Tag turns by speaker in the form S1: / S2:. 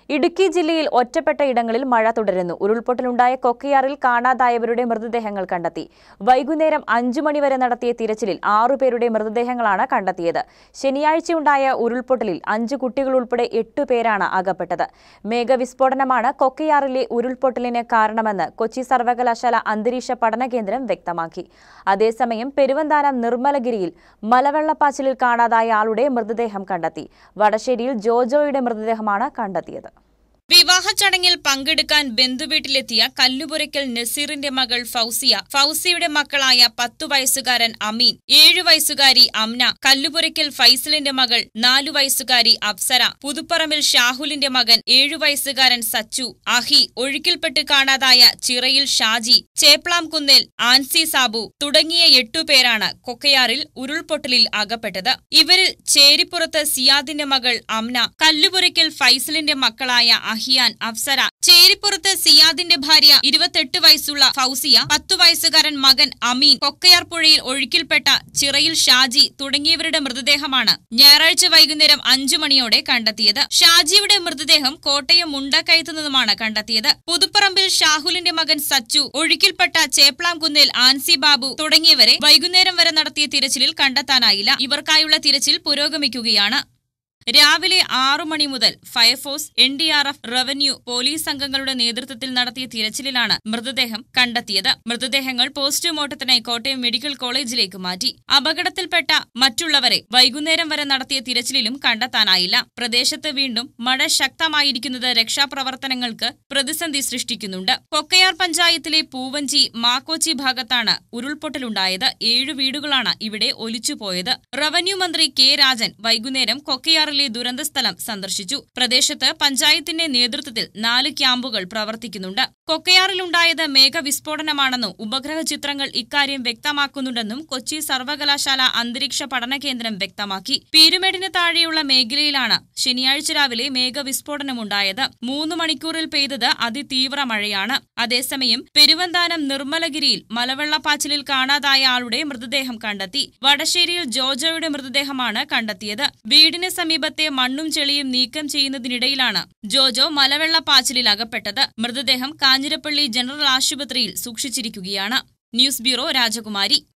S1: ഇടുക്കി ജില്ലയിൽ ഒറ്റപ്പെട്ട ഇടങ്ങളിൽ മഴ തുടരുന്നു ഉരുൾപൊട്ടലുണ്ടായ കൊക്കയാറിൽ കാണാതായവരുടെ മൃതദേഹങ്ങൾ കണ്ടെത്തി വൈകുന്നേരം അഞ്ചു മണിവരെ നടത്തിയ തിരച്ചിലിൽ ആറുപേരുടെ മൃതദേഹങ്ങളാണ് കണ്ടെത്തിയത് ശനിയാഴ്ചയുണ്ടായ ഉരുൾപൊട്ടലിൽ അഞ്ചു കുട്ടികൾ ഉൾപ്പെടെ എട്ടു പേരാണ് അകപ്പെട്ടത് മേഘവിസ്ഫോടനമാണ് കൊക്കയാറിലെ ഉരുൾപൊട്ടലിന് കാരണമെന്ന് കൊച്ചി സർവകലാശാല അന്തരീക്ഷ പഠന കേന്ദ്രം വ്യക്തമാക്കി അതേസമയം പെരുവന്താനം നിർമ്മലഗിരിയിൽ മലവെള്ളപ്പാച്ചിലിൽ കാണാതായ ആളുടെ മൃതദേഹം കണ്ടെത്തി വടശ്ശേരിയിൽ ജോജോയുടെ മൃതദേഹമാണ് കണ്ടെത്തിയത്
S2: വിവാഹ ചടങ്ങിൽ പങ്കെടുക്കാൻ ബന്ധുവീട്ടിലെത്തിയ കല്ലുപുരയ്ക്കൽ നസീറിന്റെ മകൾ ഫൗസിയ ഫൗസിയുടെ മക്കളായ പത്തു വയസ്സുകാരൻ അമീൻ ഏഴു വയസ്സുകാരി അംന കല്ലുപുരയ്ക്കൽ ഫൈസലിന്റെ മകൾ നാലു വയസ്സുകാരി അപ്സര പുതുപ്പറമ്പിൽ ഷാഹുലിന്റെ മകൻ ഏഴു വയസ്സുകാരൻ സച്ചു അഹി ഒഴുക്കിൽപ്പെട്ട് കാണാതായ ചിറയിൽ ഷാജി ചേപ്ലാം കുന്നിൽ ആൻസി സാബു തുടങ്ങിയ എട്ടുപേരാണ് കൊക്കയാറിൽ ഉരുൾപൊട്ടലിൽ അകപ്പെട്ടത് ഇവരിൽ ചേരിപ്പുറത്ത് സിയാദിന്റെ മകൾ അംന കല്ലുപുരയ്ക്കൽ ഫൈസലിന്റെ മക്കളായ അഹിയാൻ അഫ്സര ചേരിപ്പുറത്ത് സിയാദിന്റെ ഭാര്യ ഇരുപത്തെട്ട് വയസ്സുള്ള ഫൗസിയ പത്തു വയസ്സുകാരൻ മകൻ അമീൻ കൊക്കയാർ പുഴയിൽ ഒഴുക്കിൽപ്പെട്ട ചിറയിൽ ഷാജി തുടങ്ങിയവരുടെ മൃതദേഹമാണ് ഞായറാഴ്ച വൈകുന്നേരം അഞ്ചു മണിയോടെ കണ്ടെത്തിയത് ഷാജിയുടെ മൃതദേഹം കോട്ടയം മുണ്ടക്കയത്തു നിന്നുമാണ് കണ്ടെത്തിയത് പുതുപ്പറമ്പിൽ ഷാഹുലിന്റെ മകൻ സച്ചു ഒഴുക്കിൽപ്പെട്ട ചേപ്ലാംകുന്നിൽ ആൻസി ബാബു തുടങ്ങിയവരെ വൈകുന്നേരം വരെ നടത്തിയ തിരച്ചിലിൽ കണ്ടെത്താനായില്ല ഇവർക്കായുള്ള തിരച്ചിൽ പുരോഗമിക്കുകയാണ് രാവിലെ ആറു മണി മുതൽ fire force N D R F revenue police സംഘങ്ങളുടെ നേതൃത്വത്തിൽ നടത്തിയ തിരച്ചിലിലാണ് മൃതദേഹം കണ്ടെത്തിയത് മൃതദേഹങ്ങൾ പോസ്റ്റ്മോർട്ടത്തിനായി കോട്ടയം മെഡിക്കൽ കോളേജിലേക്ക് മാറ്റി അപകടത്തിൽപ്പെട്ട മറ്റുള്ളവരെ വൈകുന്നേരം വരെ നടത്തിയ തിരച്ചിലിലും കണ്ടെത്താനായില്ല പ്രദേശത്ത് വീണ്ടും മഴ ശക്തമായിരിക്കുന്നത് രക്ഷാപ്രവർത്തനങ്ങൾക്ക് പ്രതിസന്ധി സൃഷ്ടിക്കുന്നുണ്ട് കൊക്കയാർ പഞ്ചായത്തിലെ പൂവഞ്ചി മാക്കോച്ചി ഭാഗത്താണ് ഉരുൾപൊട്ടലുണ്ടായത് ഏഴു വീടുകളാണ് ഇവിടെ ഒലിച്ചുപോയത് റവന്യൂ മന്ത്രി കെ രാജൻ വൈകുന്നേരം കൊക്കയാറിലെ ദുരന്തസ്ഥലം സന്ദർശിച്ചു പ്രദേശത്ത് പഞ്ചായത്തിന്റെ നേതൃത്വത്തിൽ നാല് ക്യാമ്പുകൾ പ്രവർത്തിക്കുന്നുണ്ട് കൊക്കയാറിലുണ്ടായത് മേഘവിസ്ഫോടനമാണെന്നും ഉപഗ്രഹ ചിത്രങ്ങൾ ഇക്കാര്യം വ്യക്തമാക്കുന്നുണ്ടെന്നും കൊച്ചി സർവകലാശാല അന്തരീക്ഷ പഠന കേന്ദ്രം വ്യക്തമാക്കി പീരുമേടിന് താഴെയുള്ള മേഖലയിലാണ് ശനിയാഴ്ച രാവിലെ മേഘവിസ്ഫോടനമുണ്ടായത് മൂന്ന് മണിക്കൂറിൽ പെയ്തത് അതിതീവ്ര മഴയാണ് അതേസമയം പെരുവന്താനം നിർമ്മലഗിരിയിൽ മലവെള്ളപ്പാച്ചിലിൽ കാണാതായ ആളുടെ മൃതദേഹം കണ്ടെത്തി വടശ്ശേരിയിൽ ജോജോയുടെ മൃതദേഹമാണ് കണ്ടെത്തിയത് വീടിന് സമീപത്തെ മണ്ണും ചെളിയും നീക്കം ചെയ്യുന്നതിനിടയിലാണ് ജോജോ മലവെള്ളപ്പാച്ചിലിൽ അകപ്പെട്ടത് മൃതദേഹം കാഞ്ഞിരപ്പള്ളി ജനറൽ ആശുപത്രിയിൽ സൂക്ഷിച്ചിരിക്കുകയാണ് ന്യൂസ് ബ്യൂറോ രാജകുമാരി